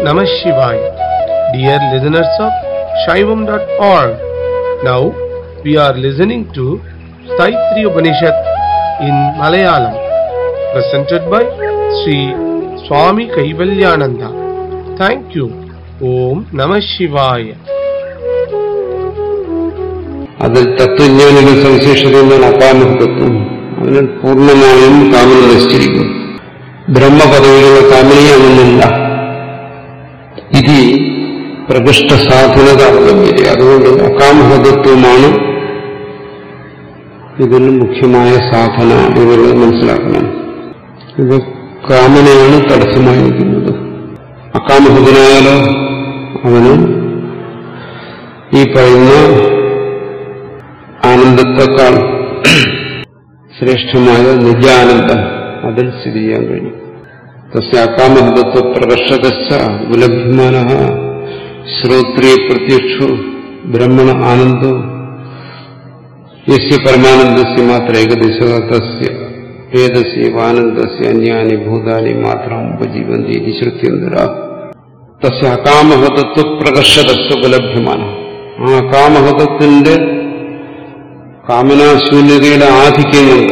Namah Shivaya. Dear listeners of Shaivam.org, now we are listening to Saitri Upanishad in Malayalam, presented by Sri Swami Kaivalyananda. Thank you. Om Namah Shivaya. അതിൽ തത്വജ്ഞാനികൾ സവിശേഷത എന്നാണ് അകാമ തത്വം അതിന് പൂർണ്ണമായും കാമന നശിച്ചിരിക്കുന്നു ബ്രഹ്മപദവികളുടെ കാമനീയമൊന്നുമില്ല ഇത് പ്രകൃഷ്ട സാധനത അവലംബിക്കുക അതുകൊണ്ട് അകാമഹതത്വമാണ് ഇതിൽ മുഖ്യമായ സാധന എന്നുള്ളത് മനസ്സിലാക്കണം ഇത് കാമനയാണ് തടസ്സമായി നിൽക്കുന്നത് അകാമഹതനായാലോ അവന് ഈ പറയുന്ന ആനന്ദത്തെക്കാൾ ശ്രേഷ്ഠമായ നിജാനന്ദം അതിൽ സ്ഥിതി ചെയ്യാൻ കഴിയും തസ്യാകാമഹതത്വ പ്രകർഷകശ്ച വിലഭ്യമാന ശ്രോത്രിയ പ്രത്യക്ഷു ബ്രഹ്മണ ആനന്ദോ യസ്യ പരമാനന്ദസ്യ മാത്ര ഏകദേശ തസ്യ ഏതസ്യവാനന്ദസ്യ അന്യാനി ഭൂതാനി മാത്രം ഉപജീവന്തി ഇതി ശ്രുത്യന്തര തസ്യ അകാമഹതത്വ പ്രകർഷകസ്വ ഉപലഭ്യമാണ് ആ കാമഹതത്തിന്റെ കാമനാശൂന്യതയുടെ ആധിക്യം കൊണ്ട്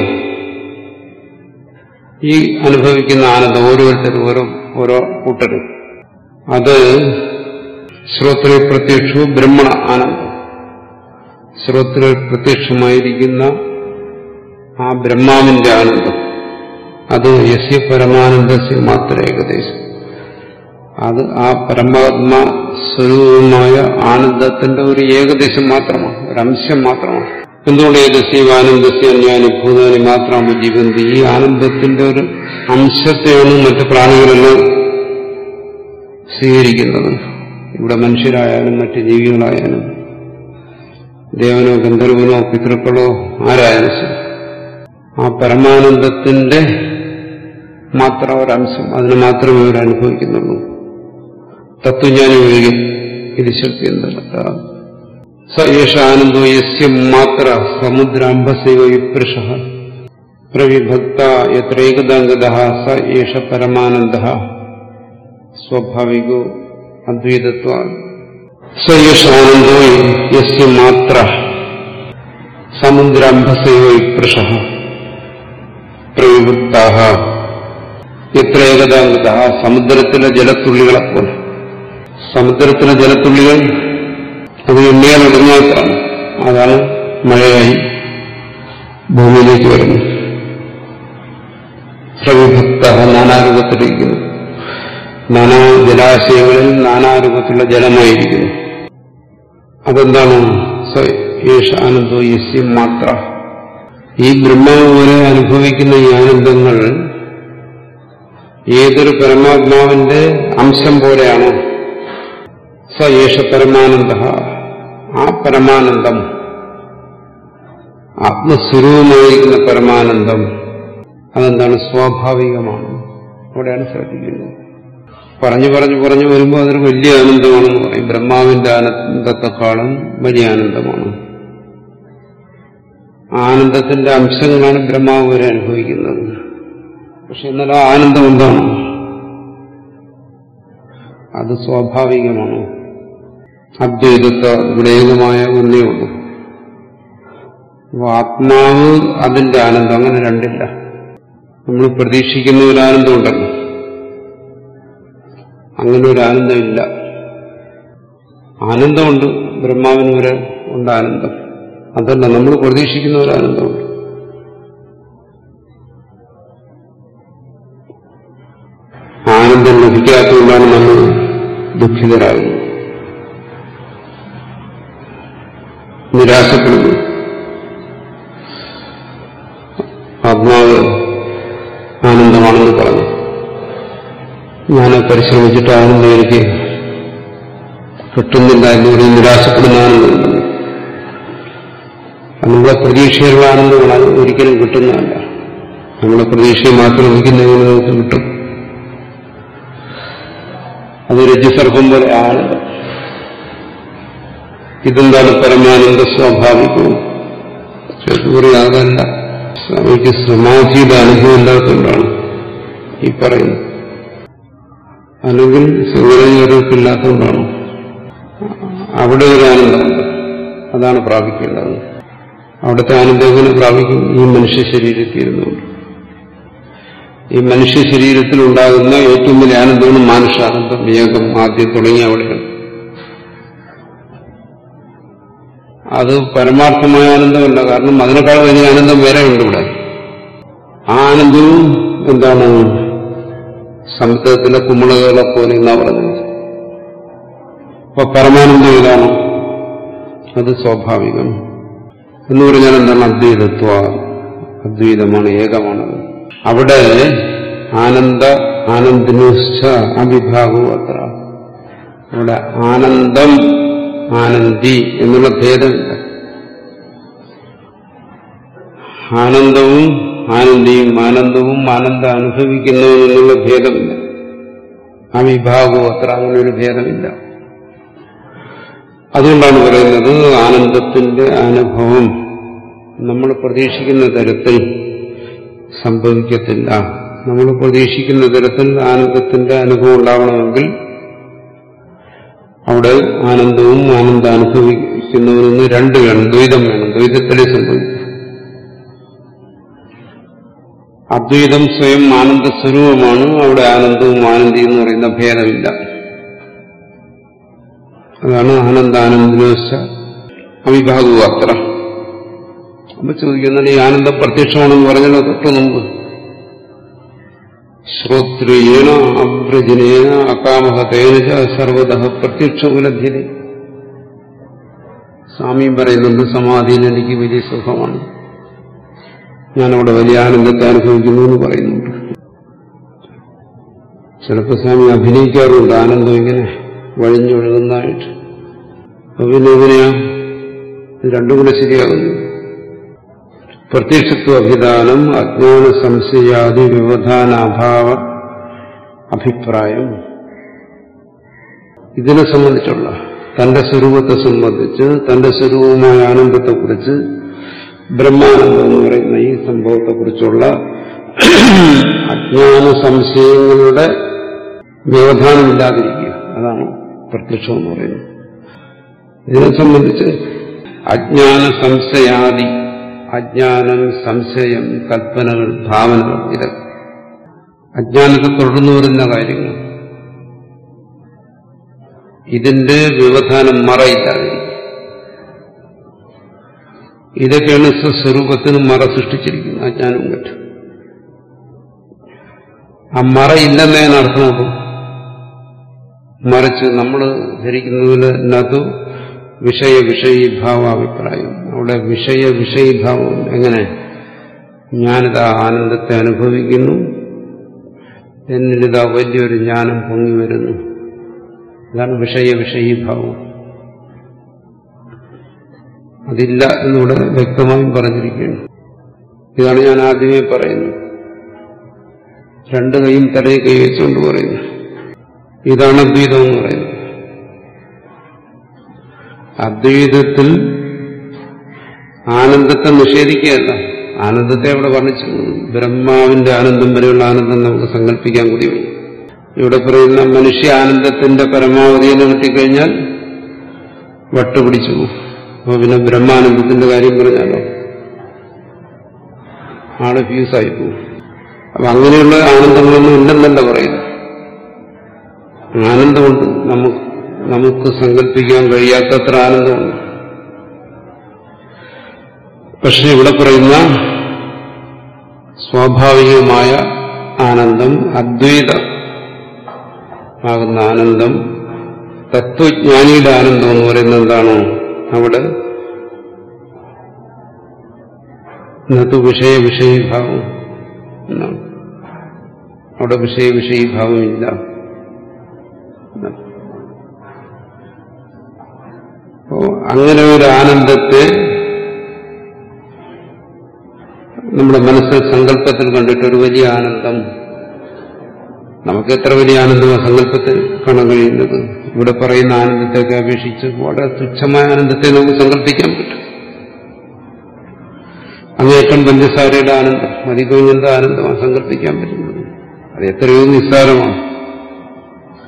ഈ അനുഭവിക്കുന്ന ആനന്ദം ഓരോരുത്തരും ഓരോ ഓരോ കൂട്ടരും അത് ശ്രോത്ര പ്രത്യക്ഷവും ബ്രഹ്മണ ആനന്ദം ശ്രോത്ര പ്രത്യക്ഷമായിരിക്കുന്ന ആ ബ്രഹ്മാവിന്റെ ആനന്ദം അത് യസ്യ പരമാനന്ദസ്യ മാത്ര ഏകദേശം അത് ആ പരമാത്മാ സ്വരൂപമായ ആനന്ദത്തിന്റെ ഒരു ഏകദേശം മാത്രമാണ് ഒരു അംശം മാത്രമാണ് എന്തുകൊണ്ട് ഏകസ്യം ആനന്ദസ്യ അന്യാനി ഭൂതാനി മാത്രം ജീവന്തി ഈ ആനന്ദത്തിന്റെ ഒരു അംശത്തെയാണ് മറ്റ് പ്രാണികളെല്ലാം സ്വീകരിക്കുന്നത് ഇവിടെ മനുഷ്യരായാലും മറ്റ് ജീവികളായാലും ദേവനോ ഗന്ധർവനോ പിതൃക്കളോ ആരായാലും ശരി ആ പരമാനന്ദത്തിന്റെ മാത്രം ഒരംശം അതിന് മാത്രമേ അവർ അനുഭവിക്കുന്നുള്ളൂ തത്വജ്ഞാനി ഒഴികെ ഇത് ശക്തി എന്തല്ല സ ഏഷ ആനന്ദോ യസ്യ മാത്ര സമുദ്രാംബസൈവ വിപ്രഷ പ്രവിഭക്ത യത്രേകദാംഗത സ ഏഷ പരമാനന്ദ സ്വാഭാവികോ അദ്വൈതത്വ സ ഏഷ ആനന്ദോ യസ്യ മാത്ര സമുദ്രാംബസൈവ വിപ്രഷ പ്രവിഭക്ത എത്ര ഏകദാംഗത സമുദ്രത്തിലെ ജലത്തുള്ളികളെ പോലെ സമുദ്രത്തിലെ ജലത്തുള്ളികൾ അത് എണ്ണിയാൽ ഒടുങ്ങാത്താണ് അതാണ് മഴയായി ഭൂമിയിലേക്ക് വരുന്നത് പ്രവിഭക്ത നാനാരൂപത്തിലിരിക്കുന്നു നാനാ ജലാശയങ്ങളിൽ നാനാരൂപത്തിലുള്ള ജലമായിരിക്കുന്നു അതെന്താണ് യേശ ആനന്ദോ യസ്യം മാത്ര ഈ ബ്രഹ്മാവ് പോലെ അനുഭവിക്കുന്ന ഈ ആനന്ദങ്ങൾ ഏതൊരു പരമാത്മാവിന്റെ അംശം പോലെയാണോ സ യേശ പരമാനന്ദ ആ പരമാനന്ദം ആത്മസ്വരൂപമായിരിക്കുന്ന പരമാനന്ദം അതെന്താണ് സ്വാഭാവികമാണ് അവിടെയാണ് ശ്രദ്ധിക്കുന്നത് പറഞ്ഞു പറഞ്ഞു പറഞ്ഞു വരുമ്പോൾ അതൊരു വലിയ ആനന്ദമാണെന്ന് പറയും ബ്രഹ്മാവിന്റെ ആനന്ദത്തെക്കാളും വലിയ ആനന്ദമാണ് ആനന്ദത്തിന്റെ അംശങ്ങളാണ് ബ്രഹ്മാവ് വരെ അനുഭവിക്കുന്നത് പക്ഷെ എന്നാൽ ആ ആനന്ദം എന്താണ് അത് സ്വാഭാവികമാണ് അദ്വൈതത്വ ഇവിടെ ഏകമായ ഒന്നേ ഉള്ളൂ അപ്പോൾ ആത്മാവ് അതിന്റെ ആനന്ദം അങ്ങനെ രണ്ടില്ല നമ്മൾ പ്രതീക്ഷിക്കുന്ന ഒരു ആനന്ദം ഉണ്ടല്ലോ അങ്ങനെ ഒരു ആനന്ദമില്ല ആനന്ദമുണ്ട് ബ്രഹ്മാവിന് വരെ ഉണ്ട് ആനന്ദം അതല്ല നമ്മൾ പ്രതീക്ഷിക്കുന്ന ഒരു ആനന്ദമുണ്ട് ആനന്ദം ലഭിക്കാത്തതുകൊണ്ടാണ് നമ്മൾ ദുഃഖിതരാകുന്നത് നിരാശപ്പെടുന്നു ആത്മാവ് ആനന്ദമാണെന്ന് പറഞ്ഞു ഞാൻ പരിശ്രമിച്ചിട്ട് ആനന്ദം എനിക്ക് കിട്ടുന്നില്ല എന്നൊരു നിരാശപ്പെടുന്ന ആനന്ദമുണ്ടെന്ന് നമ്മളെ പ്രതീക്ഷയുള്ള ആനന്ദമാണ് അത് ഒരിക്കലും കിട്ടുന്നതല്ല നമ്മളെ പ്രതീക്ഷയെ മാത്രം വഹിക്കുന്നതിന് നമുക്ക് കിട്ടും അത് രജ്ജുസർപ്പം പോലെ ആനന്ദം ഇതെന്താണ് പരമാനന്ദ സ്വാഭാവികവും ചെറുപൂറി അതല്ല സ്വാമിക്ക് സമാധിയുടെ അനുഭവം ഇല്ലാത്തതുകൊണ്ടാണ് ഈ പറയുന്നത് അല്ലെങ്കിൽ സ്വകരഞ്ഞൊരുക്കില്ലാത്തതുകൊണ്ടാണോ അവിടെ ഒരു ആനന്ദമുണ്ട് അതാണ് പ്രാപിക്കേണ്ടത് അവിടുത്തെ ആനന്ദം എങ്ങനെ പ്രാപിക്കും ഈ മനുഷ്യ ശരീരത്തിൽ ഇരുന്നുകൊണ്ട് ഈ മനുഷ്യ ശരീരത്തിൽ ഉണ്ടാകുന്ന ഏറ്റവും വലിയ ആനന്ദമാണ് മാനുഷാനന്ദം ഏകം ആദ്യം തുടങ്ങി അവിടെയാണ് അത് പരമാർത്ഥമായ ആനന്ദമല്ല കാരണം അതിനേക്കാൾ വലിയ ആനന്ദം വേറെ ഉണ്ട് ഇവിടെ ആ ആനന്ദവും എന്താണ് സമുദ്രത്തിലെ കുമിളകളെ പോലെ എന്നാ പറഞ്ഞത് അപ്പൊ പരമാനന്ദം ഏതാണ് അത് സ്വാഭാവികം എന്ന് പറഞ്ഞാൽ എന്താണ് അദ്വൈതത്വ അദ്വൈതമാണ് ഏകമാണത് അവിടെ ആനന്ദ ആനന്ദിനുശ്ച അവിഭാഗവും അത്ര അവിടെ ആനന്ദം ആനന്ദി എന്നുള്ള ഭേദമില്ല ആനന്ദവും ആനന്ദിയും ആനന്ദവും ആനന്ദം അനുഭവിക്കുന്നവൻ എന്നുള്ള ഭേദമില്ല ആ വിഭാഗവും അത്ര അങ്ങനെ ഒരു ഭേദമില്ല അതുകൊണ്ടാണ് പറയുന്നത് ആനന്ദത്തിന്റെ അനുഭവം നമ്മൾ പ്രതീക്ഷിക്കുന്ന തരത്തിൽ സംഭവിക്കത്തില്ല നമ്മൾ പ്രതീക്ഷിക്കുന്ന തരത്തിൽ ആനന്ദത്തിന്റെ അനുഭവം ഉണ്ടാവണമെങ്കിൽ അവിടെ ആനന്ദവും ആനന്ദം അനുഭവിക്കുന്നവരെന്ന് രണ്ട് വേണം ദ്വൈതം വേണം ദ്വൈതത്തിലെ സംഭവിക്കും അദ്വൈതം സ്വയം ആനന്ദ സ്വരൂപമാണ് അവിടെ ആനന്ദവും ആനന്ദി എന്ന് പറയുന്ന ഭേദമില്ല അതാണ് ആനന്ദാനന്ദനോശ അവിഭാഗവും അത്ര അപ്പൊ ചോദിക്കുന്നത് ഈ ആനന്ദം പ്രത്യക്ഷമാണെന്ന് പറഞ്ഞല്ലോ തൊട്ട് മുമ്പ് ശ്രോത്രിയേണ അഭ്രജനേന അകാമഹതേന സർവത പ്രത്യക്ഷ ഉപലഭ്യത സ്വാമിയും പറയുന്നുണ്ട് സമാധിയിൽ എനിക്ക് വലിയ സുഖമാണ് ഞാനവിടെ വലിയ ആനന്ദത്തെ അനുഭവിക്കുന്നു എന്ന് പറയുന്നുണ്ട് ചിലപ്പോൾ സ്വാമി അഭിനയിക്കാറുണ്ട് ആനന്ദം ഇങ്ങനെ വഴിഞ്ഞൊഴുകുന്നതായിട്ട് അപ്പൊ പിന്നെ എങ്ങനെയാ ഇത് രണ്ടും കൂടെ ശരിയാകുന്നു പ്രത്യക്ഷത്വ അഭിധാനം അജ്ഞാന സംശയാദി വ്യവധാനാഭാവ അഭിപ്രായം ഇതിനെ സംബന്ധിച്ചുള്ള തന്റെ സ്വരൂപത്തെ സംബന്ധിച്ച് തന്റെ സ്വരൂപമായ ആനന്ദത്തെക്കുറിച്ച് ബ്രഹ്മാനന്ദം എന്ന് പറയുന്ന ഈ സംഭവത്തെക്കുറിച്ചുള്ള അജ്ഞാന സംശയങ്ങളുടെ വ്യവധാനമില്ലാതിരിക്കുക അതാണ് പ്രത്യക്ഷം എന്ന് പറയുന്നത് ഇതിനെ സംബന്ധിച്ച് അജ്ഞാന സംശയാദി അജ്ഞാനം സംശയം കൽപ്പനകൾ ഭാവനകൾ ഇതൊക്കെ അജ്ഞാനത്തെ തുടർന്നു വരുന്ന കാര്യങ്ങൾ ഇതിന്റെ വ്യവധാനം മറയില്ലാതിരിക്കും ഇതൊക്കെയാണ് സ്വസ്വരൂപത്തിന് മറ സൃഷ്ടിച്ചിരിക്കുന്നത് അജ്ഞാനം കൊണ്ട് ആ മറയില്ലെന്നതിന് അർത്ഥമാക്കും മറിച്ച് നമ്മൾ ധരിക്കുന്നതിനകത്ത് വിഷയ വിഷയീഭാവാഭിപ്രായം അവിടെ വിഷയ വിഷയീഭാവം എങ്ങനെ ഞാനിതാ ആനന്ദത്തെ അനുഭവിക്കുന്നു എന്നിലിതാ വലിയൊരു ജ്ഞാനം പൊങ്ങി വരുന്നു ഇതാണ് വിഷയ വിഷയീഭാവം അതില്ല എന്നിവിടെ വ്യക്തമായും പറഞ്ഞിരിക്കുകയാണ് ഇതാണ് ഞാൻ ആദ്യമേ പറയുന്നത് രണ്ട് കൈയും തലയിൽ കൈ വെച്ചുകൊണ്ട് പറയുന്നു ഇതാണ് അദ്വൈതം എന്ന് പറയുന്നത് അദ്വൈതത്തിൽ ആനന്ദത്തെ നിഷേധിക്കുകയല്ല ആനന്ദത്തെ അവിടെ വർണ്ണിച്ചു ബ്രഹ്മാവിന്റെ ആനന്ദം വരെയുള്ള ആനന്ദം നമുക്ക് സങ്കല്പിക്കാൻ കൂടി വയ്യ ഇവിടെ പറയുന്ന മനുഷ്യ ആനന്ദത്തിന്റെ പരമാവധിയിൽ കിട്ടിക്കഴിഞ്ഞാൽ വട്ടുപിടിച്ചു പോകും അപ്പൊ പിന്നെ ബ്രഹ്മാനന്ദത്തിന്റെ കാര്യം പറഞ്ഞാലോ ആള് ഫ്യൂസായി പോകും അപ്പൊ അങ്ങനെയുള്ള ആനന്ദങ്ങളൊന്നും ഇല്ലെന്നല്ല പറയുന്നത് ആനന്ദമുണ്ട് നമുക്ക് നമുക്ക് സങ്കല്പിക്കാൻ കഴിയാത്തത്ര ആനന്ദമുണ്ട് പക്ഷെ ഇവിടെ പറയുന്ന സ്വാഭാവികമായ ആനന്ദം അദ്വൈത ആകുന്ന ആനന്ദം തത്വജ്ഞാനിയുടെ ആനന്ദം എന്ന് പറയുന്നത് എന്താണോ അവിടെ ഇന്നത്തെ വിഷയ വിഷയീഭാവം എന്നാണ് അവിടെ വിഷയ വിഷയീഭാവമില്ല അപ്പോ അങ്ങനെ ഒരു ആനന്ദത്തെ നമ്മുടെ മനസ്സിൽ സങ്കല്പത്തിൽ കണ്ടിട്ട് ഒരു വലിയ ആനന്ദം നമുക്ക് എത്ര വലിയ ആനന്ദമാണ് സങ്കല്പത്തിൽ കാണാൻ കഴിയുന്നത് ഇവിടെ പറയുന്ന ആനന്ദത്തെയൊക്കെ അപേക്ഷിച്ച് വളരെ തുച്ഛമായ ആനന്ദത്തെ നമുക്ക് സങ്കല്പിക്കാൻ പറ്റും അങ്ങേറ്റം പഞ്ചസാരയുടെ ആനന്ദം മതികൊഴിഞ്ഞന്റെ ആനന്ദമാണ് സങ്കല്പിക്കാൻ പറ്റുന്നത് അത് എത്രയോ നിസ്സാരമാണ്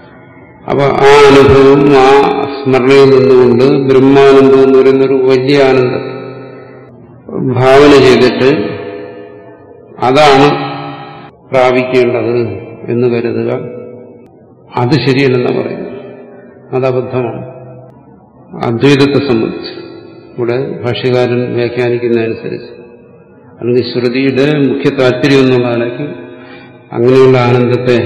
അപ്പൊ ആ അനുഭവം ആ സ്മരണയിൽ നിന്നുകൊണ്ട് ബ്രഹ്മാനന്ദം എന്ന് പറയുന്നൊരു വലിയ ആനന്ദം ഭാവന ചെയ്തിട്ട് അതാണ് പ്രാപിക്കേണ്ടത് എന്ന് കരുതുക അത് ശരിയല്ലെന്ന് പറയുന്നു അത് അബദ്ധമാണ് അദ്വൈതത്തെ സംബന്ധിച്ച് ഇവിടെ ഭാഷ്യകാരൻ വ്യാഖ്യാനിക്കുന്നതനുസരിച്ച് അല്ലെങ്കിൽ ശ്രുതിയുടെ മുഖ്യ താല്പര്യം എന്നുള്ള നിലയ്ക്ക് അങ്ങനെയുള്ള ആനന്ദത്തെ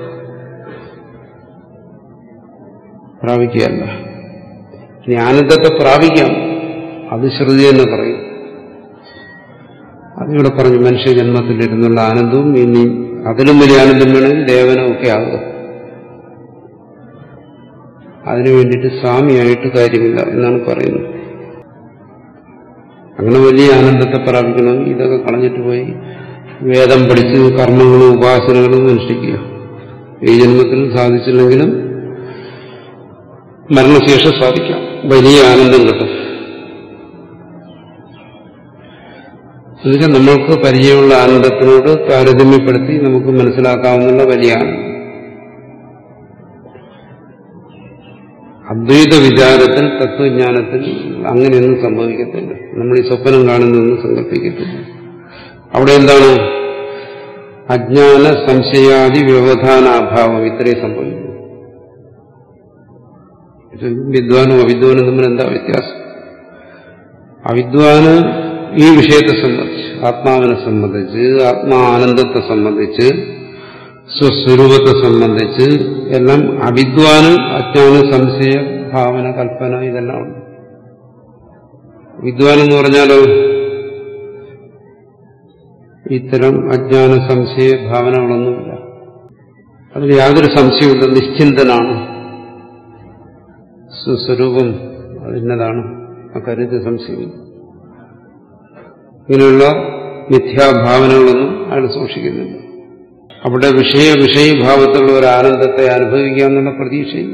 പ്രാപിക്കുകയല്ല ഇനി ആനന്ദത്തെ പ്രാപിക്കാം അത് ശ്രുതി എന്ന് പറയും അതിവിടെ പറഞ്ഞു മനുഷ്യ ജന്മത്തിലിരുന്നുള്ള ആനന്ദവും ഇനി അതിലും വലിയ ആനന്ദം വേണമെങ്കിൽ ദേവനും ഒക്കെ ആകുക അതിനു വേണ്ടിയിട്ട് സ്വാമിയായിട്ട് കാര്യമില്ല എന്നാണ് പറയുന്നത് അങ്ങനെ വലിയ ആനന്ദത്തെ പ്രാപിക്കണമെങ്കിൽ ഇതൊക്കെ കളഞ്ഞിട്ട് പോയി വേദം പഠിച്ച് കർമ്മങ്ങളും ഉപാസനകളും അനുഷ്ഠിക്കുക ഈ ജന്മത്തിൽ സാധിച്ചില്ലെങ്കിലും മരണശേഷം സാധിക്കാം വലിയ ആനന്ദം കിട്ടും എന്നുവെച്ചാൽ നമ്മൾക്ക് പരിചയമുള്ള ആനന്ദത്തിനോട് താരതമ്യപ്പെടുത്തി നമുക്ക് മനസ്സിലാക്കാവുന്ന വലിയ ആനന്ദം അദ്വൈത വിചാരത്തിൽ തത്വജ്ഞാനത്തിൽ അങ്ങനെയൊന്നും സംഭവിക്കത്തില്ല നമ്മൾ ഈ സ്വപ്നം കാണുന്നതൊന്നും സങ്കല്പിക്കത്തില്ല അവിടെ എന്താണ് അജ്ഞാന സംശയാദി വ്യവധാനാഭാവം ഇത്രയും സംഭവിക്കുന്നു വിദ്വാനും അവിദ്വാനും തമ്മിൽ എന്താ വ്യത്യാസം അവിദ്വാന് ഈ വിഷയത്തെ സംബന്ധിച്ച് ആത്മാവിനെ സംബന്ധിച്ച് ആത്മാനന്ദത്തെ സംബന്ധിച്ച് സ്വസ്വരൂപത്തെ സംബന്ധിച്ച് എല്ലാം അവിദ്വാനും അജ്ഞാന സംശയ ഭാവന കൽപ്പന ഇതെല്ലാം ഉണ്ട് വിദ്വാൻ എന്ന് പറഞ്ഞാലോ ഇത്തരം അജ്ഞാന സംശയ ഭാവനകളൊന്നുമില്ല അതിൽ യാതൊരു സംശയവുമില്ല നിശ്ചിന്തനാണ് സ്വസ്വരൂപം അതിന്നതാണ് അക്കാര്യത്തിൽ സംശയമില്ല ഇങ്ങനെയുള്ള മിഥ്യാഭാവനകളൊന്നും അയാൾ സൂക്ഷിക്കുന്നില്ല അവിടെ വിഷയ വിഷയഭാവത്തിലുള്ള ഒരു ആനന്ദത്തെ അനുഭവിക്കുക എന്നുള്ള പ്രതീക്ഷയില്ല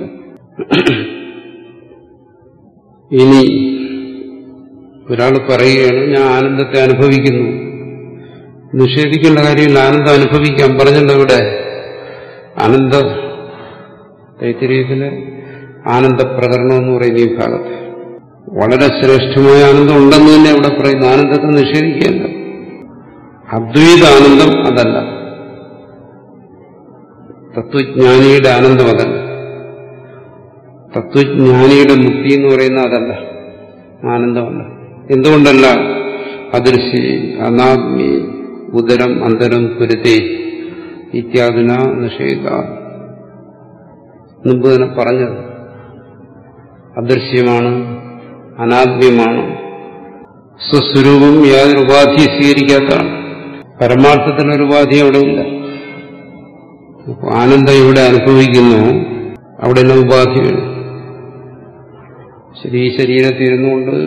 ഇനി ഒരാൾ പറയുകയാണ് ഞാൻ ആനന്ദത്തെ അനുഭവിക്കുന്നു നിഷേധിക്കേണ്ട കാര്യമില്ല ആനന്ദം അനുഭവിക്കാം പറഞ്ഞല്ലോ ഇവിടെ ആനന്ദ തൈത്തിരീയത്തിലെ ആനന്ദ പ്രകരണം എന്ന് പറയുന്ന ഈ ഭാഗത്ത് വളരെ ശ്രേഷ്ഠമായ ആനന്ദം ഉണ്ടെന്ന് തന്നെ അവിടെ പറയുന്നു ആനന്ദത്തെ നിഷേധിക്കുകയല്ല അദ്വൈത ആനന്ദം അതല്ല തത്വജ്ഞാനിയുടെ ആനന്ദം അതല്ല തത്വജ്ഞാനിയുടെ മുക്തി എന്ന് പറയുന്ന അതല്ല ആനന്ദമല്ല എന്തുകൊണ്ടല്ല അദൃശ്യ അനാത്മി ഉദരം അന്തരം കുരുത്തെ ഇത്യാദിന നിഷേധ മുമ്പ് തന്നെ പറഞ്ഞത് അദൃശ്യമാണ് അനാത്മ്യമാണ് സ്വസ്വരൂപം യാതൊരു ഉപാധി സ്വീകരിക്കാത്തതാണ് പരമാർത്ഥത്തിനൊരു ഉപാധി അവിടെ ഇല്ല അപ്പോൾ ആനന്ദം ഇവിടെ അനുഭവിക്കുന്നു അവിടെ എല്ലാം ഉപാധികൾ ശരി ഈ ശരീരത്തിൽ ഇരുന്നുകൊണ്ട്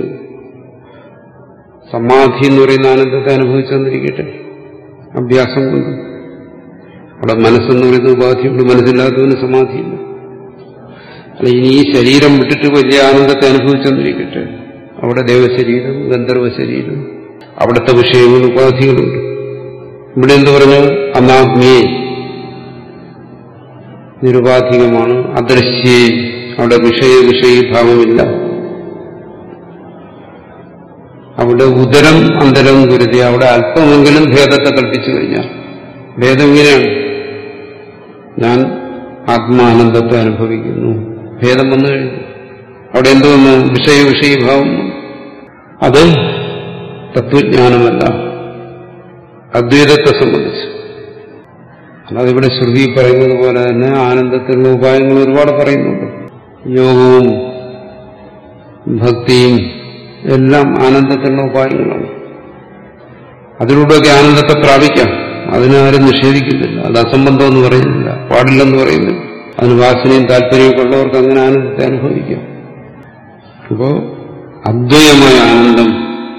സമാധി എന്ന് പറയുന്ന ആനന്ദത്തെ അനുഭവിച്ചു തന്നിരിക്കട്ടെ അഭ്യാസം കൊണ്ട് അവിടെ മനസ്സെന്ന് പറയുന്ന ഉപാധിയുണ്ട് മനസ്സില്ലാത്തവന് സമാധിയില്ല അല്ല ഇനി ഈ ശരീരം വിട്ടിട്ട് വലിയ ആനന്ദത്തെ അനുഭവിച്ചു തന്നിരിക്കട്ടെ അവിടെ ദേവശരീരം ഗന്ധർവ ശരീരം അവിടുത്തെ വിഷയങ്ങൾ ഉപാധികളുണ്ട് ഇവിടെ എന്ത് പറഞ്ഞു അനാത്മിയെ നിരുപാധികമാണ് അദൃശ്യേ അവിടെ വിഷയ വിഷയീഭാവമില്ല അവിടെ ഉദരം അന്തരം ഗുരുതി അവിടെ അല്പമെങ്കിലും ഭേദത്തെ കൽപ്പിച്ചു കഴിഞ്ഞാൽ ഭേദം ഇങ്ങനെയാണ് ഞാൻ ആത്മാനന്ദത്തെ അനുഭവിക്കുന്നു ഭേദം വന്നു കഴിഞ്ഞു അവിടെ എന്ത് വന്നു വിഷയ വിഷയീഭാവം അത് തത്വജ്ഞാനമല്ല അദ്വൈതത്തെ സംബന്ധിച്ച് അല്ലാതെ ഇവിടെ ശ്രുതി പറയുന്നത് പോലെ തന്നെ ആനന്ദത്തിനുള്ള ഉപായങ്ങൾ ഒരുപാട് പറയുന്നുണ്ട് യോഗവും ഭക്തിയും എല്ലാം ആനന്ദത്തിനുള്ള ഉപായങ്ങളാണ് അതിലൂടെയൊക്കെ ആനന്ദത്തെ പ്രാപിക്കാം അതിനാരും നിഷേധിക്കുന്നില്ല അത് അസംബന്ധം എന്ന് പറയുന്നില്ല പാടില്ലെന്ന് പറയുന്നില്ല അതിന് വാസനയും താല്പര്യമൊക്കെ ഉള്ളവർക്ക് അങ്ങനെ ആനന്ദത്തെ അനുഭവിക്കാം അപ്പോ അദ്വൈതമായ ആനന്ദം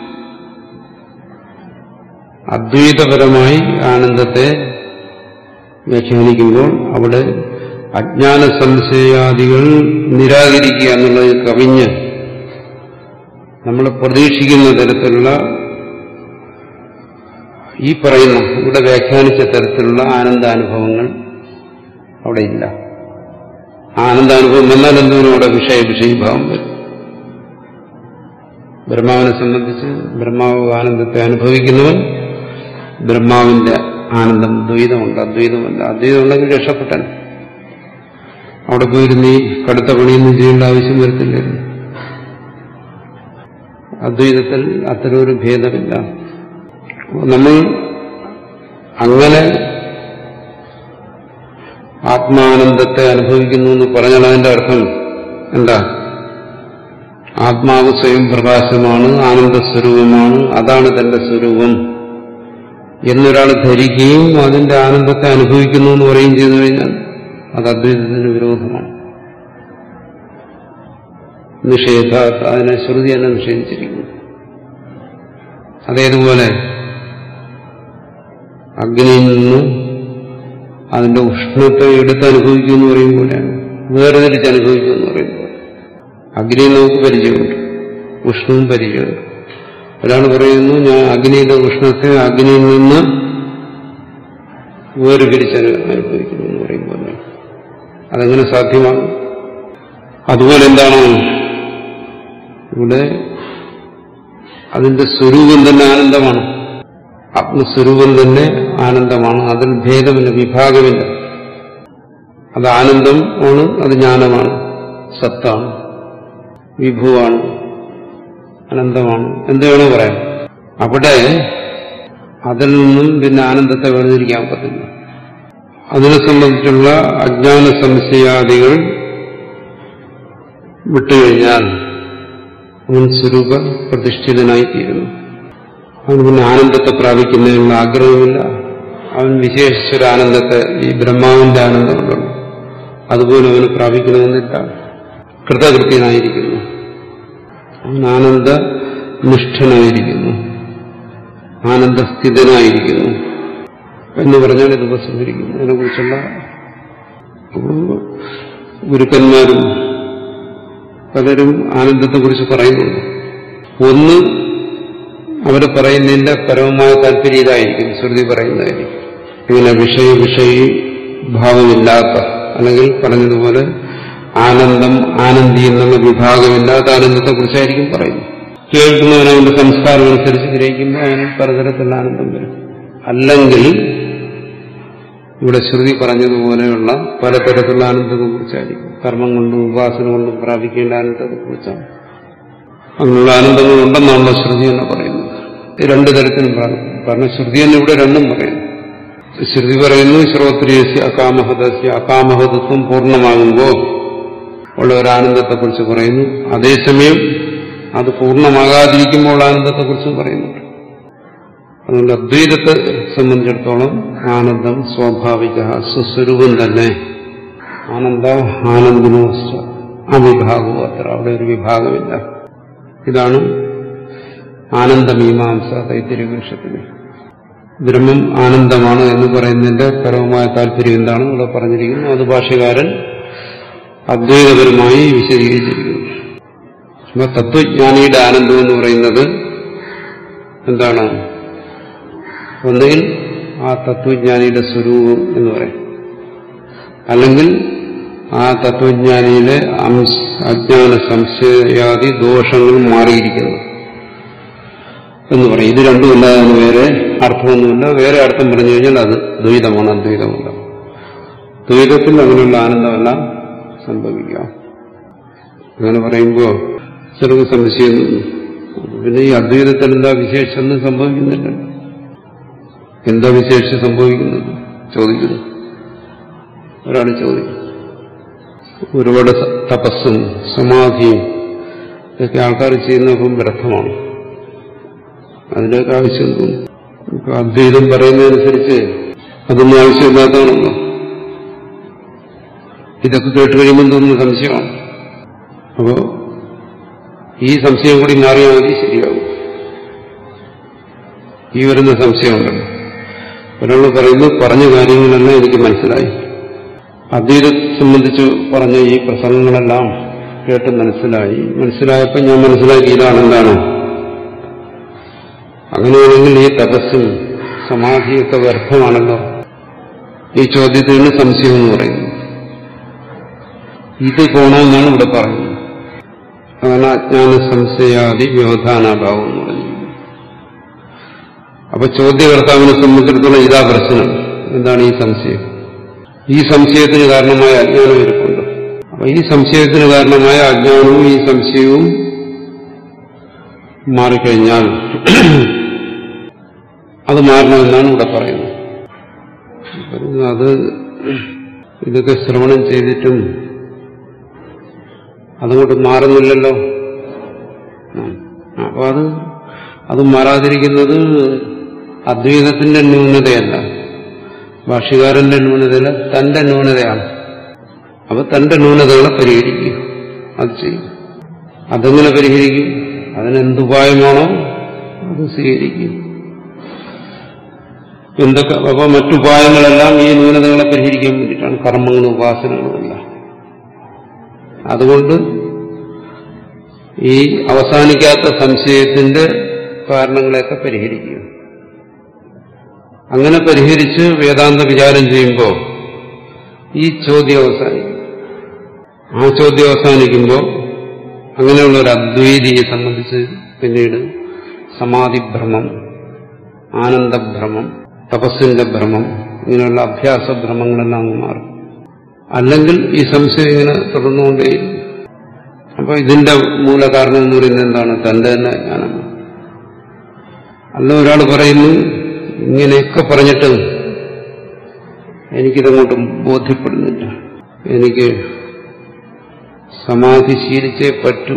അദ്വൈതപരമായി ആനന്ദത്തെ വ്യാഖ്യാനിക്കുമ്പോൾ അവിടെ അജ്ഞാന സംശയാദികൾ നിരാകരിക്കുക എന്നുള്ളത് കവിഞ്ഞ് നമ്മൾ പ്രതീക്ഷിക്കുന്ന തരത്തിലുള്ള ഈ പറയുന്ന ഇവിടെ വ്യാഖ്യാനിച്ച തരത്തിലുള്ള ആനന്ദാനുഭവങ്ങൾ അവിടെ ഇല്ല ആനന്ദാനുഭവം വന്നാൽ എന്തിനും അവിടെ വിഷയ വിഷയീഭാവം വരും ബ്രഹ്മാവിനെ സംബന്ധിച്ച് ബ്രഹ്മാവ് ആനന്ദത്തെ അനുഭവിക്കുന്നവൻ ബ്രഹ്മാവിന്റെ ആനന്ദം ദ്വൈതമുണ്ട് അദ്വൈതമല്ല അദ്വൈതം ഉണ്ടെങ്കിൽ രക്ഷപ്പെട്ടാൻ അവിടെ പോയിരുന്ന് ഈ കടുത്ത പണിയൊന്നും ചെയ്യേണ്ട ആവശ്യം വരത്തില്ലായിരുന്നു അദ്വൈതത്തിൽ അത്തരമൊരു ഭേദമില്ല നമ്മൾ അങ്ങനെ ആത്മാനന്ദത്തെ അനുഭവിക്കുന്നു എന്ന് പറഞ്ഞാൽ അതിന്റെ അർത്ഥം എന്താ ആത്മാവ് സ്വയം പ്രകാശമാണ് ആനന്ദ സ്വരൂപമാണ് അതാണ് തന്റെ സ്വരൂപം എന്നൊരാൾ ധരിക്കുകയും അതിന്റെ ആനന്ദത്തെ അനുഭവിക്കുന്നു എന്ന് പറയുകയും ചെയ്തു കഴിഞ്ഞാൽ അത് അദ്വൈതത്തിന് വിരോധമാണ് നിഷേധ അതിനെ ശ്രുതി തന്നെ നിഷേധിച്ചിരിക്കുന്നു അതേതുപോലെ അഗ്നിയിൽ നിന്ന് അതിന്റെ ഉഷ്ണത്തെ എടുത്ത് അനുഭവിക്കും എന്ന് പറയും പോലെയാണ് വേർതിരിച്ച് അനുഭവിക്കും എന്ന് പറയുമ്പോൾ അഗ്നി നമുക്ക് പരിചയമുണ്ട് ഉഷ്ണവും പരിചയമുണ്ട് ഒരാൾ പറയുന്നു ഞാൻ അഗ്നിയിലെ ഉഷ്ണത്തെ അഗ്നിയിൽ നിന്ന് വേർതിരിച്ച് അനുഭവിക്കുന്നു എന്ന് പറയുമ്പോൾ അതെങ്ങനെ സാധ്യമാണ് അതുപോലെ എന്താണ് ഇവിടെ അതിന്റെ സ്വരൂപം തന്നെ ആനന്ദമാണ് ആത്മസ്വരൂപം തന്നെ ആനന്ദമാണ് അതിൽ ഭേദമില്ല വിഭാഗമില്ല അത് ആനന്ദം ആണ് അത് ജ്ഞാനമാണ് സത്താണ് വിഭുവാണ് അനന്തമാണ് എന്ത് വേണോ പറയാം അവിടെ അതിൽ നിന്നും പിന്നെ ആനന്ദത്തെ വേർതിരിക്കാൻ പറ്റില്ല അതിനെ സംബന്ധിച്ചുള്ള അജ്ഞാന സംശയാദികൾ വിട്ടുകഴിഞ്ഞാൽ അവൻ സ്വരൂപ പ്രതിഷ്ഠിതനായിത്തീരുന്നു അവന് പിന്നെ ആനന്ദത്തെ പ്രാപിക്കുന്നതിനുള്ള ആഗ്രഹമില്ല അവൻ വിശേഷിച്ചൊരു ആനന്ദത്തെ ഈ ബ്രഹ്മാവിന്റെ ആനന്ദമുണ്ടല്ലോ അതുപോലെ അവന് പ്രാപിക്കണമെന്നില്ല കൃതകൃത്യനായിരിക്കുന്നു അവൻ ആനന്ദ നിഷ്ഠനായിരിക്കുന്നു ആനന്ദസ്ഥിതനായിരിക്കുന്നു എന്ന് പറഞ്ഞാൽ ഇത് ഉപസംഹരിക്കുന്നു അതിനെക്കുറിച്ചുള്ള ഗുരുക്കന്മാരും പലരും ആനന്ദത്തെക്കുറിച്ച് പറയുന്നുണ്ട് ഒന്ന് അവർ പറയുന്നതിന്റെ പരമമായ താല്പര്യം ഇതായിരിക്കും ശ്രുതി പറയുന്നതായിരിക്കും ഇങ്ങനെ വിഷയ വിഷയ ഭാവമില്ലാത്ത അല്ലെങ്കിൽ പറഞ്ഞതുപോലെ ആനന്ദം ആനന്ദി എന്നുള്ള വിഭാഗമില്ലാത്ത ആനന്ദത്തെക്കുറിച്ചായിരിക്കും പറയുന്നത് കേൾക്കുന്നവനവന്റെ സംസ്കാരം അനുസരിച്ച് ഗ്രഹിക്കുമ്പോൾ അവന് പലതരത്തിലുള്ള ആനന്ദം വരും അല്ലെങ്കിൽ ഇവിടെ ശ്രുതി പറഞ്ഞതുപോലെയുള്ള പലതരത്തിലുള്ള ആനന്ദത്തെക്കുറിച്ചായിരിക്കും കർമ്മം കൊണ്ടും ഉപാസന കൊണ്ടും പ്രാപിക്കേണ്ട ആനന്ദത്തെക്കുറിച്ചാണ് അങ്ങനെയുള്ള ആനന്ദങ്ങൾ ഉണ്ടെന്നാണല്ലോ ശ്രുതി എന്ന് പറയുന്നത് രണ്ടു തരത്തിലും കാരണം ശ്രുതി തന്നെ ഇവിടെ രണ്ടും പറയുന്നു ശ്രുതി പറയുന്നു ശ്രോത്രിയസ്യ അകാമഹതസ്യ അകാമഹതത്വം പൂർണ്ണമാകുമ്പോൾ ഉള്ള ഒരു ആനന്ദത്തെക്കുറിച്ച് പറയുന്നു അതേസമയം അത് പൂർണ്ണമാകാതിരിക്കുമ്പോൾ ആനന്ദത്തെക്കുറിച്ചും പറയുന്നുണ്ട് അതുകൊണ്ട് അദ്വൈതത്തെ സംബന്ധിച്ചിടത്തോളം ആനന്ദം സ്വാഭാവിക സ്വസ്വരൂപം തന്നെ ആനന്ദ ആനന്ദിനോ അവിഭാഗവും അത്ര അവിടെ ഒരു വിഭാഗമില്ല ഇതാണ് ആനന്ദമീമാംസ തൈത്തിരിവൃക്ഷത്തിന് ബ്രഹ്മം ആനന്ദമാണ് എന്ന് പറയുന്നതിന്റെ പരമമായ താല്പര്യം എന്താണ് ഇവിടെ പറഞ്ഞിരിക്കുന്നു അത് ഭാഷകാരൻ അദ്വൈതപരമായി വിശദീകരിച്ചിരിക്കുന്നു അപ്പൊ തത്വജ്ഞാനിയുടെ ആനന്ദം എന്ന് പറയുന്നത് എന്താണ് ഒന്നുകിൽ ആ തത്വജ്ഞാനിയുടെ സ്വരൂപം എന്ന് പറയും അല്ലെങ്കിൽ ആ തത്വജ്ഞാനിയിലെ അംശ അജ്ഞാന സംശയാദി ദോഷങ്ങൾ മാറിയിരിക്കുന്നു എന്ന് പറയും ഇത് രണ്ടുമല്ലാതെ വേറെ അർത്ഥമൊന്നുമില്ല വേറെ അർത്ഥം പറഞ്ഞു കഴിഞ്ഞാൽ അത് ദ്വൈതമാണ് അദ്വൈതമല്ല ദ്വൈതത്തിൽ അങ്ങനെയുള്ള ആനന്ദമെല്ലാം സംഭവിക്കാം അങ്ങനെ പറയുമ്പോൾ ചിലർക്ക് സംശയം പിന്നെ ഈ അദ്വൈതത്തിൽ എന്താ വിശേഷം സംഭവിക്കുന്നില്ല എന്താ വിശേഷം സംഭവിക്കുന്നത് ചോദിക്കുന്നു ഒരാൾ ചോദിക്കും ഒരുപാട് തപസ്സും സമാധിയും ഇതൊക്കെ ആൾക്കാർ ചെയ്യുന്നപ്പം വ്യർത്ഥമാണ് അതിനൊക്കെ ആവശ്യം തോന്നും ഇപ്പൊ അദ്വൈതം പറയുന്നതനുസരിച്ച് അതൊന്നും ആവശ്യമില്ലാത്തതാണല്ലോ ഇതൊക്കെ കേട്ട് കഴിയുമ്പോൾ തോന്നുന്ന സംശയമാണ് അപ്പോ ഈ സംശയം കൂടി മാറിയാൽ മതി ശരിയാവും ഈ വരുന്ന സംശയമുണ്ടല്ലോ ഒരാൾ പറയുന്നു പറഞ്ഞ കാര്യങ്ങളെല്ലാം എനിക്ക് മനസ്സിലായി അദ്വൈതത്തെ സംബന്ധിച്ച് പറഞ്ഞ ഈ പ്രസംഗങ്ങളെല്ലാം കേട്ട് മനസ്സിലായി മനസ്സിലായപ്പോൾ ഞാൻ മനസ്സിലാക്കി ഇതാണ് എന്താണ് അങ്ങനെയാണെങ്കിൽ ഈ തപസ്സും സമാധിയൊക്കെ വ്യർത്ഥമാണല്ലോ ഈ ചോദ്യത്തിന് സംശയം എന്ന് പറയുന്നു ഇത് പോണമെന്നാണ് ഇവിടെ പറയുന്നത് അതാണ് അജ്ഞാന സംശയാദി വ്യവധാനാഭാവം എന്ന് പറഞ്ഞത് അപ്പൊ ചോദ്യകർത്താവിനെ സംബന്ധിച്ചിടത്തോളം ഇതാ പ്രശ്നം എന്താണ് ഈ സംശയം ഈ സംശയത്തിന് കാരണമായ അജ്ഞാനം ഇരിപ്പുണ്ട് അപ്പൊ ഈ സംശയത്തിന് കാരണമായ അജ്ഞാനവും ഈ സംശയവും മാറിക്കഴിഞ്ഞാൽ അത് മാറണമെന്നാണ് ഇവിടെ പറയുന്നത് അത് ഇതൊക്കെ ശ്രവണം ചെയ്തിട്ടും അതുകൊണ്ട് മാറുന്നില്ലല്ലോ അപ്പൊ അത് അത് മാറാതിരിക്കുന്നത് അദ്വൈതത്തിന്റെ ന്യൂനതയല്ല ഭാഷ്യകാരന്റെ ന്യൂനതയല്ല തന്റെ ന്യൂനതയാണ് അപ്പൊ തന്റെ ന്യൂനതകളെ പരിഹരിക്കുക അത് ചെയ്യും അതെങ്ങനെ പരിഹരിക്കും അതിനെന്തുപായമാണോ അത് സ്വീകരിക്കും എന്തൊക്കെ അപ്പൊ മറ്റുപായങ്ങളെല്ലാം ഈ ന്യൂനതകളെ പരിഹരിക്കാൻ വേണ്ടിയിട്ടാണ് കർമ്മങ്ങളും ഉപാസനകളും എല്ലാം അതുകൊണ്ട് ഈ അവസാനിക്കാത്ത സംശയത്തിന്റെ കാരണങ്ങളെയൊക്കെ പരിഹരിക്കുക അങ്ങനെ പരിഹരിച്ച് വേദാന്ത വിചാരം ചെയ്യുമ്പോൾ ഈ ചോദ്യം അവസാനിക്കും ആ ചോദ്യം അവസാനിക്കുമ്പോൾ അങ്ങനെയുള്ള ഒരു അദ്വൈതിയെ സംബന്ധിച്ച് പിന്നീട് സമാധിഭ്രമം ആനന്ദഭ്രമം തപസ്സിന്റെ ഭ്രമം ഇങ്ങനെയുള്ള അഭ്യാസ ഭ്രമങ്ങളെല്ലാം അങ്ങ് മാറും അല്ലെങ്കിൽ ഈ സംശയം ഇങ്ങനെ തുടർന്നുകൊണ്ടേയിരിക്കും അപ്പൊ ഇതിന്റെ മൂലകാരണം എന്ന് പറയുന്നത് എന്താണ് തന്റെ തന്നെ ജ്ഞാനമാണ് അല്ല ഒരാൾ പറയുന്നു ഇങ്ങനെയൊക്കെ പറഞ്ഞിട്ട് എനിക്കിതങ്ങോട്ട് ബോധ്യപ്പെടുന്നില്ല എനിക്ക് സമാധി ശീലിച്ചേ പറ്റൂ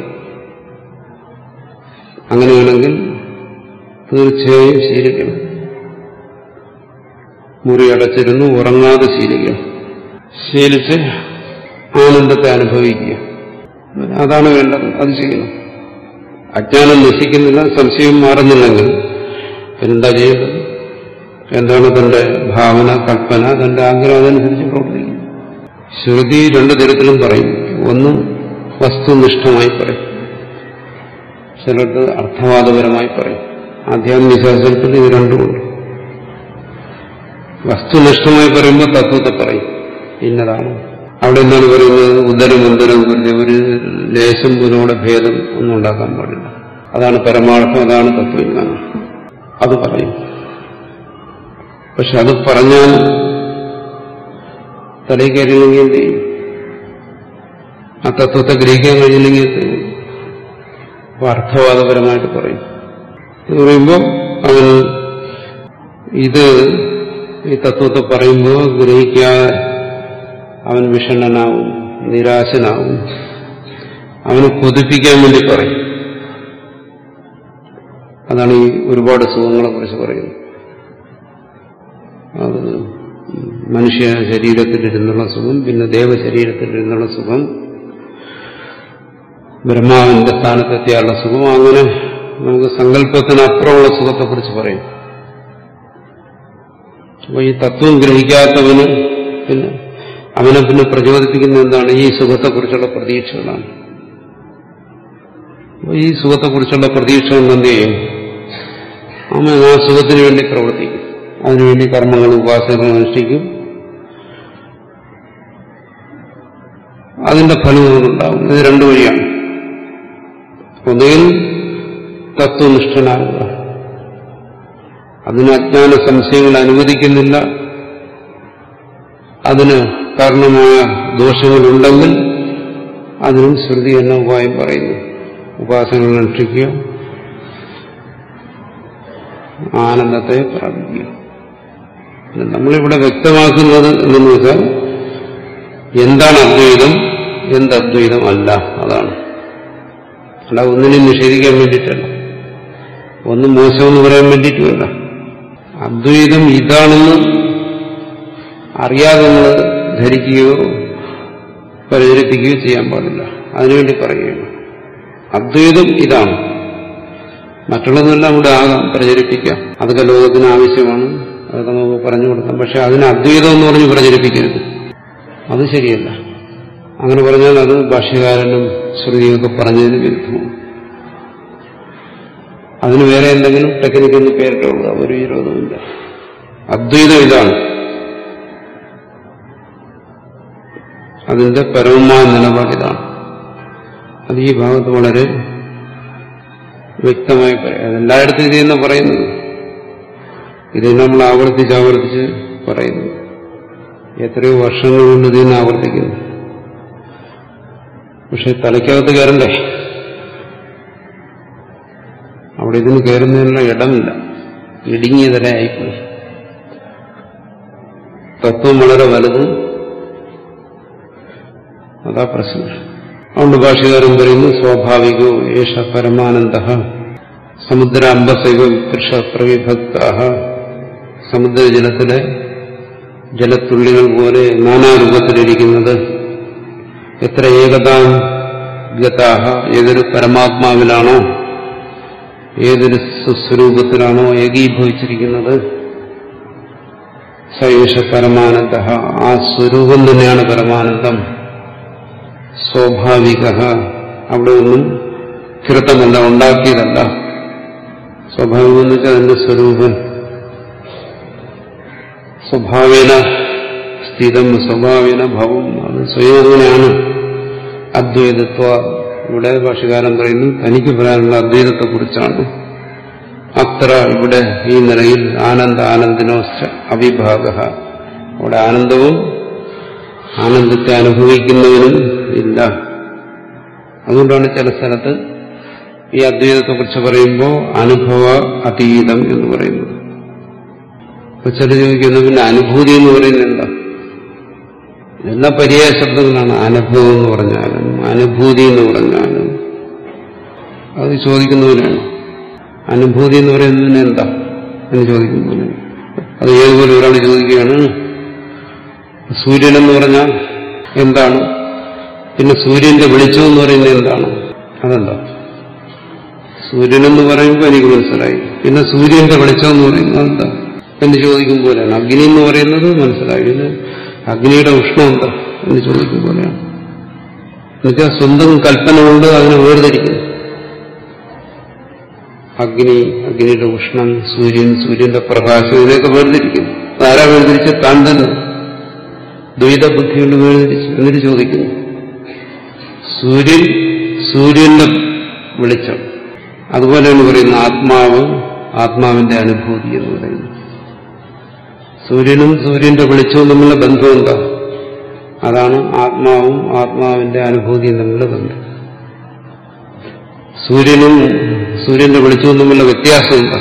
അങ്ങനെയാണെങ്കിൽ തീർച്ചയായും ശീലിക്കണം മുറി അടച്ചിരുന്നു ഉറങ്ങാതെ ശീലിക്കണം ശീലിച്ച് ആനന്ദത്തെ അനുഭവിക്കുക അതാണ് വേണ്ടത് അത് ചെയ്യണം അജ്ഞാനം നശിക്കുന്നില്ല സംശയം മാറുന്നില്ലെങ്കിൽ പിന്നെന്താ ചെയ്യേണ്ടത് എന്താണ് തന്റെ ഭാവന കൽപ്പന തന്റെ ആഗ്രഹം അതനുസരിച്ച് പ്രവർത്തിക്കും ശ്രുതി രണ്ടു തരത്തിലും പറയും ഒന്ന് വസ്തുനിഷ്ഠമായി പറയും ചിലർക്ക് അർത്ഥവാദപരമായി പറയും ആധ്യാത്മിക ശാസ്ത്രത്തിൽ ഇത് രണ്ടുമുണ്ട് വസ്തുനിഷ്ഠമായി പറയുമ്പോൾ തത്വത്തെ പറയും ഇന്നതാണ് അവിടെ എന്താണ് പറയുന്നത് ഉദരം ഉദരം പറഞ്ഞ ഒരു ലേശം പോലോടെ ഭേദം ഒന്നും ഉണ്ടാക്കാൻ പാടില്ല അതാണ് പരമാർത്ഥം അതാണ് തത്വജ്ഞാനം അത് പറയും പക്ഷെ അത് പറഞ്ഞാൽ തലയിൽ കയറിയില്ലെങ്കിൽ എന്ത് ചെയ്യും ആ തത്വത്തെ ഗ്രഹിക്കാൻ കഴിഞ്ഞില്ലെങ്കിൽ എന്ത് ചെയ്യും അപ്പൊ അർത്ഥവാദപരമായിട്ട് പറയും എന്ന് പറയുമ്പോൾ അവൻ ഇത് ഈ തത്വത്തെ പറയുമ്പോൾ ഗ്രഹിക്കാതെ അവൻ വിഷണ്ണനാവും നിരാശനാവും അവനെ കൊതിപ്പിക്കാൻ വേണ്ടി പറയും അതാണ് ഈ ഒരുപാട് സുഖങ്ങളെ കുറിച്ച് പറയുന്നത് അത് മനുഷ്യ ശരീരത്തിലിരുന്നുള്ള സുഖം പിന്നെ ദേവശരീരത്തിലിരുന്നുള്ള സുഖം ബ്രഹ്മാവിന്റെ സ്ഥാനത്തെത്തിയാലുള്ള സുഖം അങ്ങനെ നമുക്ക് സങ്കല്പത്തിനപ്പുറമുള്ള സുഖത്തെക്കുറിച്ച് പറയും അപ്പൊ ഈ തത്വം ഗ്രഹിക്കാത്തവന് പിന്നെ അവനെ പിന്നെ പ്രചോദിപ്പിക്കുന്ന എന്താണ് ഈ സുഖത്തെക്കുറിച്ചുള്ള പ്രതീക്ഷകളാണ് അപ്പൊ ഈ സുഖത്തെക്കുറിച്ചുള്ള പ്രതീക്ഷ കൊണ്ട് എന്ത് ചെയ്യും അവൻ ആ സുഖത്തിന് വേണ്ടി പ്രവർത്തിക്കും അതിനുവേണ്ടി കർമ്മങ്ങളും ഉപാസനകളും അനുഷ്ഠിക്കും അതിന്റെ ഫലങ്ങളുണ്ടാവും ഇത് രണ്ടു വഴിയാണ് ഒന്നുകിൽ തത്വനിഷ്ഠനാകുക അതിന് അജ്ഞാന സംശയങ്ങൾ അനുവദിക്കുന്നില്ല അതിന് കാരണമായ ദോഷങ്ങളുണ്ടെങ്കിൽ അതിനും ശ്രുതി എന്ന ഉപായം പറയുന്നു ഉപാസനകൾ അനുഷ്ഠിക്കുക ആനന്ദത്തെ പ്രാപിക്കുക പിന്നെ നമ്മളിവിടെ വ്യക്തമാക്കുന്നത് എന്തെന്ന് വെച്ചാൽ എന്താണ് അദ്വൈതം എന്ത് അദ്വൈതം അല്ല അതാണ് അല്ല ഒന്നിനെയും നിഷേധിക്കാൻ വേണ്ടിയിട്ടല്ല ഒന്ന് മോശമെന്ന് പറയാൻ വേണ്ടിയിട്ടുമല്ല അദ്വൈതം ഇതാണെന്ന് അറിയാതെ നമ്മൾ ധരിക്കുകയോ പ്രചരിപ്പിക്കുകയോ ചെയ്യാൻ പാടില്ല അതിനുവേണ്ടി പറയുകയാണ് അദ്വൈതം ഇതാണ് മറ്റുള്ളതെല്ലാം ഇവിടെ ആകാം പ്രചരിപ്പിക്കാം അതൊക്കെ ലോകത്തിന് ആവശ്യമാണ് അതൊക്കെ നമുക്ക് പറഞ്ഞു കൊടുക്കാം പക്ഷെ അതിന് അദ്വൈതം എന്ന് പറഞ്ഞ് പ്രചരിപ്പിക്കരുത് അത് ശരിയല്ല അങ്ങനെ പറഞ്ഞാൽ അത് ഭാഷ്യകാരനും ശ്രുതിയൊക്കെ പറഞ്ഞതിന് വിരുദ്ധമാണ് അതിന് വേറെ എന്തെങ്കിലും ടെക്നിക്കൊന്ന് പേരിട്ടുള്ളൂ ഒരു വിരോധമില്ല അദ്വൈതം ഇതാണ് അതിന്റെ പരമമായ നിലപാടിതാണ് അത് ഈ ഭാഗത്ത് വളരെ വ്യക്തമായി പറയാം അതെല്ലായിടത്തും ഇത് തന്നെ പറയുന്നത് ഇത് നമ്മൾ ആവർത്തിച്ച് ആവർത്തിച്ച് പറയുന്നു എത്രയോ വർഷങ്ങൾ കൊണ്ട് ഇത് തന്നെ ആവർത്തിക്കുന്നു പക്ഷെ തലയ്ക്കകത്ത് കയറണ്ടേ അവിടെ ഇതിന് കയറുന്നതിനുള്ള ഇടമില്ല ഇടുങ്ങിയ തലയായിപ്പോയി തത്വം വളരെ വലുതും അതാ പ്രശ്നം അതുകൊണ്ട് ഭാഷകാരൻ പറയുന്നു സ്വാഭാവികോ യേശ പരമാനന്ദ സമുദ്ര അമ്പസൈവ വിപുരുഷ പ്രവിഭക്ത സമുദ്രജലത്തിലെ ജലത്തുള്ളികൾ പോലെ നാനാരൂപത്തിലിരിക്കുന്നത് എത്ര ഏകതാം ഗതാഹ ഏതൊരു പരമാത്മാവിലാണോ ഏതൊരു സുസ്വരൂപത്തിലാണോ ഏകീഭവിച്ചിരിക്കുന്നത് സയേഷ പരമാനന്ദ ആ സ്വരൂപം തന്നെയാണ് പരമാനന്ദം സ്വാഭാവിക അവിടെ ഒന്നും കൃതമല്ല ഉണ്ടാക്കിയതല്ല സ്വാഭാവികം എന്ന് വെച്ചാൽ അതിന്റെ സ്വരൂപം സ്വഭാവേന സ്ഥിതം സ്വഭാവേന ഭവം അത് സ്വയം അങ്ങനെയാണ് അദ്വൈതത്വ ഇവിടെ ഭാഷകാരൻ പറയുന്നു തനിക്ക് പറയാനുള്ള അദ്വൈതത്തെക്കുറിച്ചാണ് അത്ര ഇവിടെ ഈ നിലയിൽ ആനന്ദ ആനന്ദിനോശ്ച അവിഭാഗ അവിടെ ആനന്ദവും ആനന്ദത്തെ അനുഭവിക്കുന്നവനും ഇല്ല അതുകൊണ്ടാണ് ചില സ്ഥലത്ത് ഈ അദ്വൈതത്തെക്കുറിച്ച് പറയുമ്പോൾ അനുഭവ അതീതം എന്ന് പറയുന്നത് അപ്പൊ ചില ചോദിക്കുന്നു പിന്നെ അനുഭൂതി എന്ന് പറയുന്നത് എന്താ എല്ലാ പര്യായ ശബ്ദങ്ങളാണ് അനുഭവം എന്ന് പറഞ്ഞാലും അനുഭൂതി എന്ന് പറഞ്ഞാലും അത് ചോദിക്കുന്നവരാണ് അനുഭൂതി എന്ന് പറയുന്നതിന് എന്താ എന്ന് ചോദിക്കുന്നവന് അത് ഏതുപോലെ ഒരാൾ ചോദിക്കുകയാണ് സൂര്യൻ എന്ന് പറഞ്ഞാൽ എന്താണ് പിന്നെ സൂര്യന്റെ വെളിച്ചം എന്ന് പറയുന്നത് എന്താണ് അതെന്താ സൂര്യൻ എന്ന് പറയുമ്പോൾ എനിക്ക് മനസ്സിലായി പിന്നെ സൂര്യന്റെ വെളിച്ചം എന്ന് പറയുന്നത് എന്താ എന്ന് ചോദിക്കും പോലെയാണ് അഗ്നി എന്ന് പറയുന്നത് മനസ്സിലായി പിന്നെ അഗ്നിയുടെ ഉഷ്ണം എന്താ എന്ന് ചോദിക്കും പോലെയാണ് എന്നുവെച്ചാൽ സ്വന്തം കൽപ്പന കൊണ്ട് അതിനെ വേർതിരിക്കുന്നു അഗ്നി അഗ്നിയുടെ ഉഷ്ണം സൂര്യൻ സൂര്യന്റെ പ്രകാശം ഇതിനെയൊക്കെ വേർതിരിക്കുന്നു ആരാ വേർതിരിച്ച് താൻ തന്നെ ദ്വൈത ബുദ്ധി കൊണ്ട് വേർതിരിച്ച് എന്നിട്ട് ചോദിക്കുന്നു സൂര്യൻ സൂര്യന്റെ വെളിച്ചം അതുപോലെയാണ് പറയുന്നത് ആത്മാവ് ആത്മാവിന്റെ അനുഭൂതി എന്ന് പറയുന്നത് സൂര്യനും സൂര്യന്റെ വെളിച്ചവും തമ്മിലുള്ള ബന്ധം എന്താ അതാണ് ആത്മാവും ആത്മാവിന്റെ അനുഭൂതിയും തമ്മിലുള്ള ബന്ധം സൂര്യനും സൂര്യന്റെ വെളിച്ചവും തമ്മിലുള്ള വ്യത്യാസം എന്താ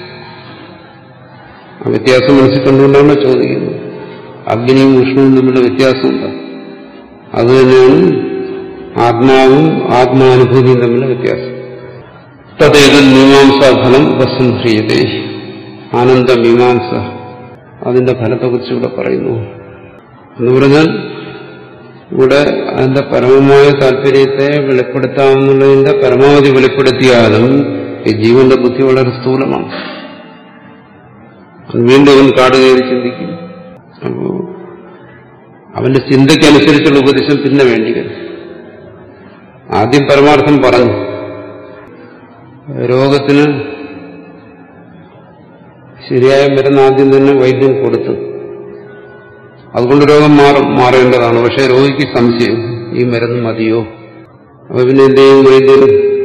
ആ വ്യത്യാസം മനസ്സിൽ കണ്ടുകൊണ്ടാണ് ചോദിക്കുന്നത് അഗ്നിയും ഉഷ്ണവും തമ്മിലുള്ള വ്യത്യാസം എന്താ അതുതന്നെയാണ് ആത്മാവും ആത്മാനുഭൂതിയും തമ്മിലുള്ള വ്യത്യാസം തദ്ദേത് മീമാംസാഫലം ഉപസംഹ്രിയതേ ആനന്ദ മീമാംസ അതിന്റെ ഫലത്തെക്കുറിച്ച് ഇവിടെ പറയുന്നു എന്ന് പറഞ്ഞാൽ ഇവിടെ അതിന്റെ പരമമായ താല്പര്യത്തെ വെളിപ്പെടുത്താമെന്നുള്ളതിന്റെ പരമാവധി വെളിപ്പെടുത്തിയാലും ഈ ജീവന്റെ ബുദ്ധി വളരെ സ്ഥൂലമാണ് അത് വീണ്ടും അവൻ കാട് കയറി ചിന്തിക്കും അപ്പോ അവന്റെ ചിന്തയ്ക്കനുസരിച്ചുള്ള ഉപദേശം പിന്നെ വേണ്ടി വരും ആദ്യം പരമാർത്ഥം പറഞ്ഞു രോഗത്തിന് ശരിയായ മരുന്ന് ആദ്യം തന്നെ വൈദ്യൻ കൊടുത്തു അതുകൊണ്ട് രോഗം മാറും മാറേണ്ടതാണ് പക്ഷെ രോഗിക്ക് സംശയം ഈ മരുന്ന് മതിയോ അപ്പൊ പിന്നെ എന്തെയും വൈദ്യൻ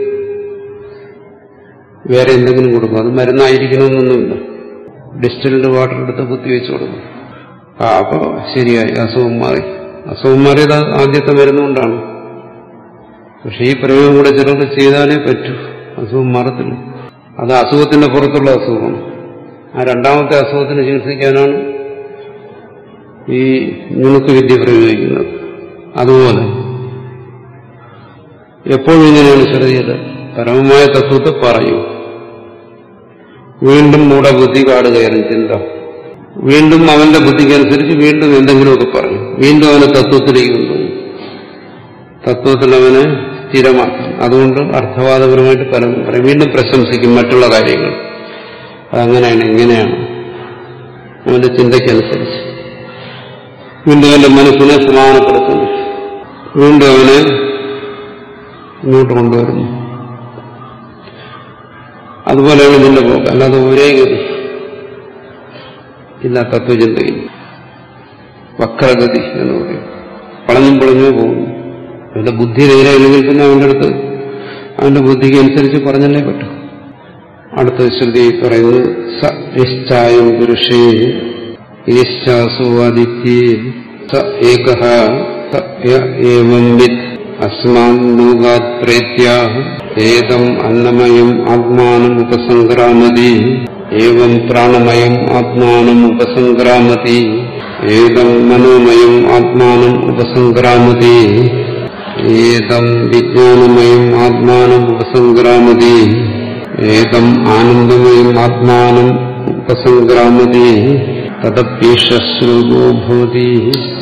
വേറെ എന്തെങ്കിലും കൊടുക്കും അത് മരുന്നായിരിക്കണമെന്നൊന്നുമില്ല ഡിസ്റ്റിൽഡ് വാട്ടർ എടുത്ത് കുത്തിവെച്ചു കൊടുക്കും ആ അപ്പൊ ശരിയായി അസുഖം മാറി അസുഖം മാറിയത് ആദ്യത്തെ മരുന്നുകൊണ്ടാണ് പക്ഷെ ഈ പ്രയോഗം കൂടെ ചിലർക്ക് ചെയ്താലേ പറ്റൂ അസുഖം മാറത്തില്ല അത് അസുഖത്തിന്റെ പുറത്തുള്ള അസുഖമാണ് ആ രണ്ടാമത്തെ അസുഖത്തിന് ചികിത്സിക്കാനാണ് ഈ നുണുക്ക് വിദ്യ പ്രയോഗിക്കുന്നത് അതുപോലെ എപ്പോഴും ഇങ്ങനെയാണ് ചെറിയത് പരമമായ തത്വത്തെ പറയൂ വീണ്ടും മൂടബുദ്ധി കാട് കയറും ചിന്ത വീണ്ടും അവന്റെ ബുദ്ധിക്കനുസരിച്ച് വീണ്ടും എന്തെങ്കിലുമൊക്കെ പറയും വീണ്ടും അവനെ തത്വത്തിലേക്ക് കൊണ്ടുപോകും തത്വത്തിൽ അവനെ സ്ഥിരമാക്കും അതുകൊണ്ട് അർത്ഥവാദപരമായിട്ട് പലതും പറയും വീണ്ടും പ്രശംസിക്കും മറ്റുള്ള കാര്യങ്ങൾ അതങ്ങനെയാണ് ഇങ്ങനെയാണ് അവന്റെ ചിന്തയ്ക്കനുസരിച്ച് വീണ്ടും അവന്റെ മനസ്സിനെ സമാധാനപ്പെടുത്തുന്നു വീണ്ടും അവനെ ഇങ്ങോട്ട് കൊണ്ടുവരുന്നു അതുപോലെയാണ് ഇതിന്റെ പോക്ക് അല്ലാതെ ഒരേ ഗതി ഇല്ല തത്വചിന്തയിൽ വക്രഗതി എന്ന് പറയും വളഞ്ഞും പൊളഞ്ഞോ പോകുന്നു അവന്റെ ബുദ്ധി നേരെയില്ലെങ്കിൽ പിന്നെ അവന്റെ അടുത്ത് അവന്റെ ബുദ്ധിക്ക് അനുസരിച്ച് പറഞ്ഞല്ലേ പറ്റും അടുത്ത ശ്രുതി പറയുന്നത് സ യശ്ചായം പുരുഷേ യേശാസുവാദിത്യേ സ ഏക സ യ ഏവം വിത് അസ്മാൻ ലോകാത് പ്രേത്യ ഏതം അന്നമയം ആത്മാനം ഉപസംക്രാമതി ഏവം പ്രാണമയം ആത്മാനം ഉപസംക്രാമതി ഏതം മനോമയം ആത്മാനം ഉപസംക്രാമതി ഏതം വിജ്ഞാനമയം ആത്മാനം ഉപസംക്രാമതി ഏതം ആനന്ദമയം ആത്മാനം ഉപസംക്രാമതി തദപ്യേഷ ശ്ലോകോ ഭവതി